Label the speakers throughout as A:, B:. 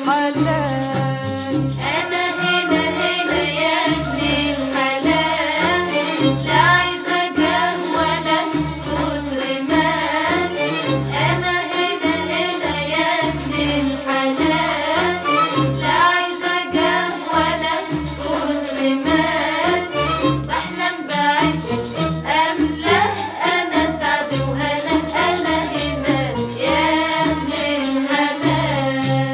A: الحلال
B: أنا هنا هنا يا ابن الحلال لا عايزة جاه ولا كتر مال أنا هنا هنا يا ابن الحلال لا عايزة جاه ولا كتر مال بحلم بعيش أملاه أنا سعد وهنا أنا هنا يا ابن الحلال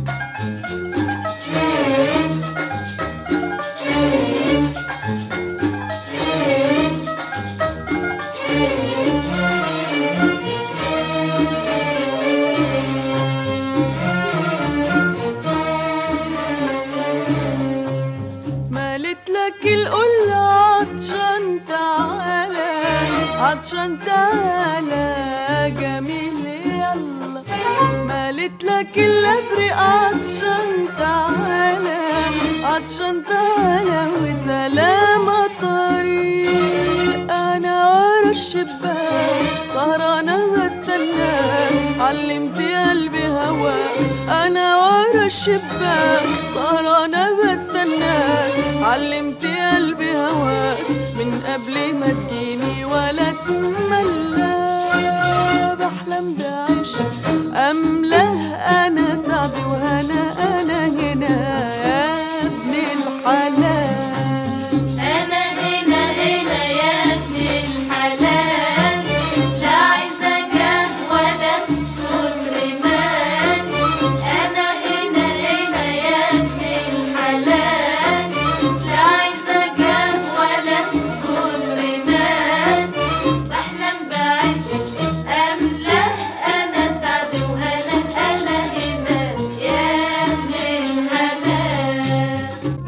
A: مالت لك القل عطشان تعالى عطشان تعالى جميل يلا مالت لك الابر عطشان تعالى عطشان تعالى وسلام الطريق انا ورا الشباك سهرانة واستنى علمت قلبي هواك انا ورا الشباك سهرانة واستنى علمت قلبي هواك من قبل ما تجيني ولا تملى بحلم بعيشك املاه انا سعد وانا انا هنا يا ابن الحلال
B: أنا هنا هنا يا ابن الحلال لا عايزة جاه ولا كتر مال أنا هنا هنا يا ابن الحلال لا عايزة جاه ولا كتر مال بحلم بعيش أملاه أنا سعد وهنا أنا هنا يا ابن الحلال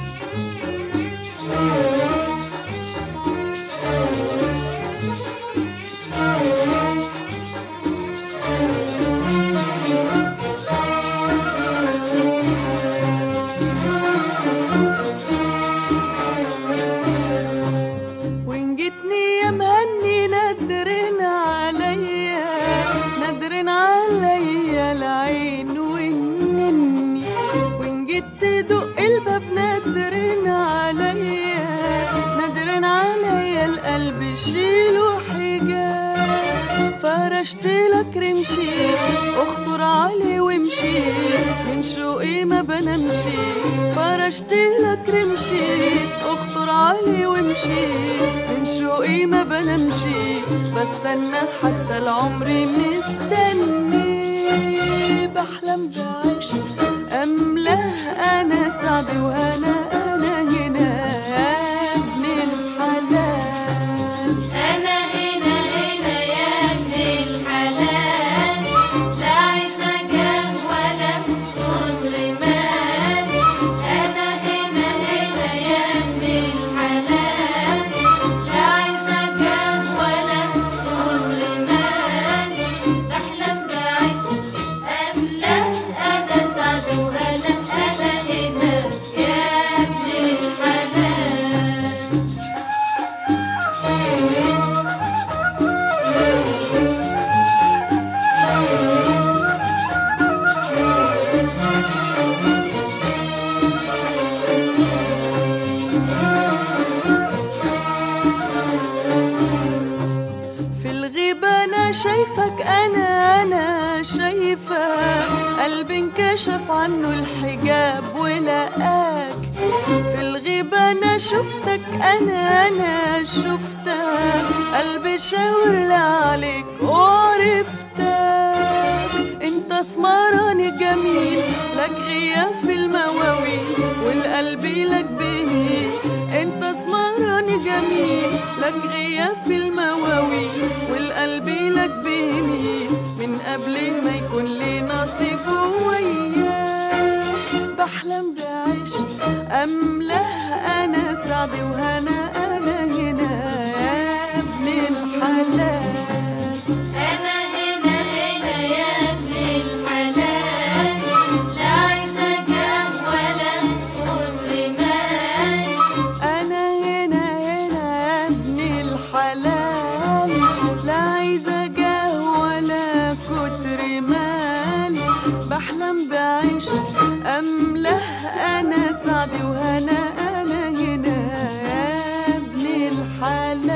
A: وإن جيتني يا مهني ندرن عليا ندرن عليا العين والنني وإن جيت تدق الباب ندرن عليا ندرن عليا القلب شيله حجاب فرشت لك رمشي اخطر علي وامشي من شوقي ما بنمشي فرشت لك رمشي اخطر علي وامشي من شوقي ما بنمشي بستنى حتى العمر مستني بحلم بعيش املاه انا سعد وانا انا هنا يا ابن الحلال
B: أنا هنا هنا يا ابن الحلال لا عايزة جاه ولا كتر مال أنا هنا هنا يا ابن الحلال لا عايزة جاه ولا كتر مال بحلم بعيش أملاه أنا سعد وهنا أنا هنا يا ابن الحلال
A: في الغيبة أنا شايفك أنا أنا شايفة قلبي انكشف عنه الحجاب ولقاك في الغيبة أنا شفتك أنا أنا شفتك قلبي شاور لي عليك وعرفتك انت اسمراني جميل لك غياب في المواويل والقلب لك بهيل انت اسمراني جميل لك غياب في المواويل والقلب لك بيميل من قبل ما يكون لي نصيب وياك بحلم بعيش املاه انا سعدي وهنا انا هنا يا ابن الحلال
B: أنا هنا هنا يا ابن الحلال لا عايزة جاه ولا كتر مال
A: أنا هنا هنا يا ابن الحلال لا عايزة جاه ولا كتر مال بحلم بعيش الحلال